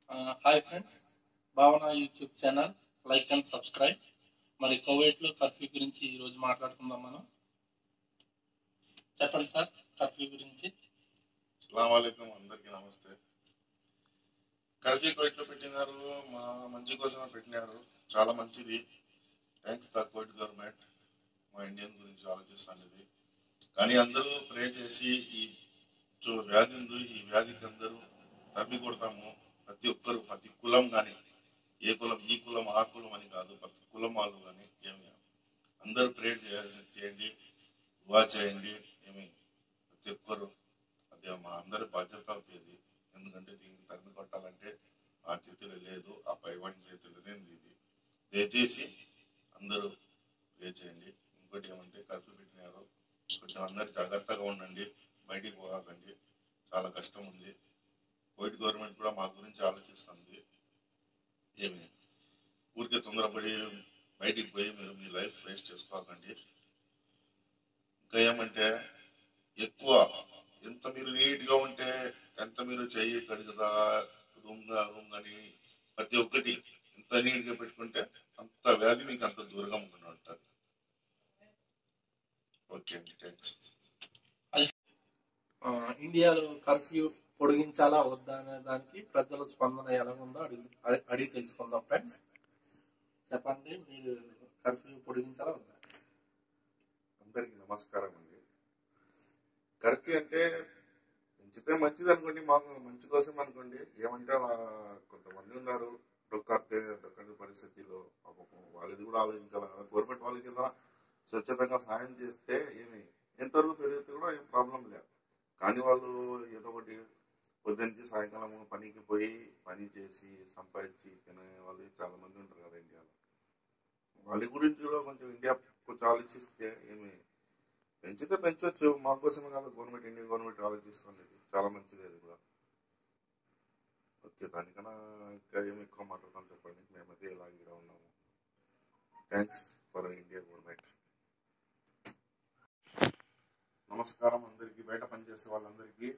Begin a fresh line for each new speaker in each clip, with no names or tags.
hi friends Bhavana YouTube channel like and subscribe మరి కోవిడ్లో curfew గురించి ఈరోజు మాట్లాడుకుందాం మనం చెప్పండి సార్ కర్ఫ్యూ గురించి
అస్సలామలైకుం అందరికీ నమస్తే కర్ఫ్యూ కోవిడ్లో పెట్టినారు మా మంచి కోసం పెట్టినారు చాలా మంచిది థ్యాంక్స్ ద కోవిడ్ గవర్నమెంట్ మా ఇండియన్ గురించి ఆలోచిస్తాను ఇది కానీ అందరూ ప్రే చేసి ఈ చూ- వ్యాధి ఉంది ఈ వ్యాధికి అందరూ తరిమి కొడతాము ప్రతి ఒక్కరు ప్రతి కులం కానీ ఏ కులం ఈ కులం ఆ కులం అని కాదు ప్రతి కులం వాళ్ళు కానీ ఏమి అందరూ ప్రే చేయండి దువా చేయండి ఏమి ప్రతి ఒక్కరు అది మా అందరి బాధ్యత అవుతుంది ఎందుకంటే దీనికి తరిమి కొట్టాలంటే ఆ చేతిలో లేదు ఆ పైవాడి చేతిలోనే ఉంది ఇది దయచేసి అందరూ ప్రే చేయండి ఇంకోటి ఏమంటే ఖర్చు పెట్టినారు కొంచెం అందరు జాగ్రత్తగా ఉండండి బయటికి పోకండి చాలా కష్టం ఉంది కోవిడ్ గవర్నమెంట్ కూడా మా గురించి ఆలోచిస్తుంది ఏమి ఊరికే తొందరపడి బయటికి పోయి మీరు మీ లైఫ్ వేస్ట్ చేసుకోకండి ఇంకా ఏమంటే ఎక్కువ ఎంత మీరు నీట్ గా ఉంటే ఎంత మీరు చెయ్యి కడుగుదా రూమ్ గా రూమ్ అని ప్రతి ఒక్కటి ఎంత నీట్ గా పెట్టుకుంటే అంత వ్యాధి మీకు అంత దూరంగా ఉంటుంది ఉంటారు ఓకే అండి థ్యాంక్స్
ఆ, ఇండియాలో కర్ఫ్యూ పొడిగించాలా వద్దా అనే దానికి ప్రజల స్పందన ఎలా ఉందో అడిగి అడి- అడిగి తెలుసుకుందాం ఫ్రెండ్స్ చెప్పండి మీరు కర్ఫ్యూ పొడిగించాలా వద్దా
అందరికి నమస్కారం అండి కరెక్ట్ అంటే పెంచితే మంచిది అనుకోండి మాకు మంచి కోసం అనుకోండి ఏమంటే వా- కొంతమంది ఉన్నారు డొక్కాడితే డొక్కని పరిస్థితిలో పాపం వాళ్ళది కూడా ఆలోచించాలి కదా గవర్నమెంట్ వాళ్ళకి కదా స్వచ్ఛతంగా సాయం చేస్తే ఏమి ఎంతవరకు పెరిగితే కూడా ఏం ప్రాబ్లం లేదు కానీ వాళ్ళు ఏదో ఒకటి పొద్దున్నకి సాయంకాలం పనికి పోయి పని చేసి సంపాదించి తినే వాళ్ళు చాలా మంది ఉంటారు కదా ఇండియాలో వాళ్ళ గురించి కూడా కొంచెం ఇండియా కొంచెం ఆలోచిస్తే ఏమి పెంచితే పెంచొచ్చు మా కోసమే కాదు గవర్నమెంట్ ఇండియన్ గవర్నమెంట్ ఆలోచిస్తుంది చాలా మంచిది అది కూడా ఓకే దానికన్నా ఇంకా ఏమి ఎక్కువ మాట్లాడతాం చెప్పండి మేమైతే ఇలా ఇక్కడ ఉన్నాము థ్యాంక్స్ ఫర్ ఇండియా గవర్నమెంట్ నమస్కారం అందరికీ బయట పనిచేసే వాళ్ళందరికీ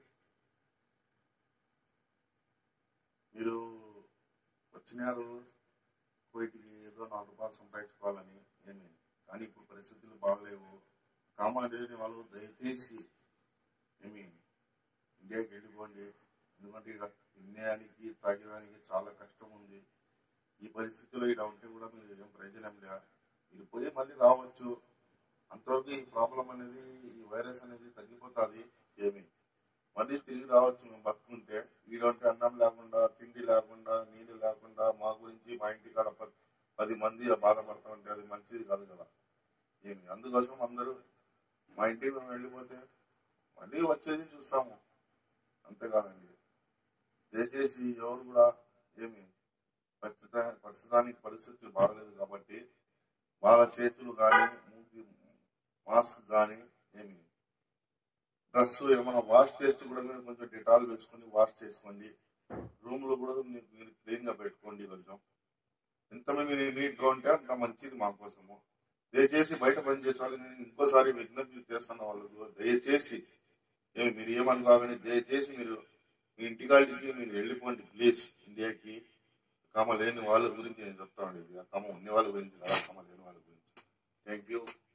మీరు వచ్చినారు కోయిటికి ఏదో నాలుగు రూపాయలు సంపాదించుకోవాలని ఏమి కానీ ఇప్పుడు పరిస్థితులు బాగలేవు కామాండేని వాళ్ళు దయచేసి ఏమి ఇండియాకి వెళ్ళిపోండి ఎందుకంటే ఇక్కడ తినేదానికి తాగేదానికి చాలా కష్టం ఉంది ఈ పరిస్థితిలో ఇక్కడ ఉంటే కూడా మీరు ఏం ప్రయోజనం లే మీరు పోయి మళ్ళీ రావచ్చు అంతవరకు ఈ ప్రాబ్లం అనేది ఈ వైరస్ అనేది తగ్గిపోతుంది ఏమి మళ్ళీ తిరిగి రావచ్చు మేము బతుకుంటే ఈడంటే అన్నం లేకుండా తిండి లేకుండా నీళ్ళు లేకుండా మా గురించి మా ఇంటి కాడ ప- పది మంది బాధపడతా ఉంటే అది మంచిది కాదు కదా ఏమి అందుకోసం అందరూ మా ఇంటికి మేము వెళ్ళిపోతే మళ్ళీ వచ్చేది చూస్తాము అంతేకాదండి దయచేసి ఎవరు కూడా ఏమి ప్రస్తుత ప్రస్తుతానికి పరిస్థితులు బాగలేదు కాబట్టి బాగా చేతులు కానీ మూకి మాస్క్ కానీ ఏమి డ్రెస్ ఏమైనా వాష్ చేస్తే కూడా మీరు కొంచెం డెటాల్ వేసుకొని వాష్ చేసుకోండి రూమ్ లో కూడా మీరు మీరు క్లీన్ గా పెట్టుకోండి కొంచెం ఎంత మీరు నీట్ గా ఉంటే అంత మంచిది మా కోసము దయచేసి బయట పని చేసే వాళ్ళకి నేను ఇంకోసారి విజ్ఞప్తి చేస్తున్న వాళ్ళకు దయచేసి ఏమి మీరు ఏమనుకోగానే దయచేసి మీరు మీ ఇంటికాడికి మీరు వెళ్ళిపోండి ప్లీజ్ ఇండియాకి కమ లేని వాళ్ళ గురించి నేను చెప్తాను ఇది కమ ఉన్న వాళ్ళ గురించి కాదు కమ లేని వాళ్ళ గురించి థ్యాంక్ యూ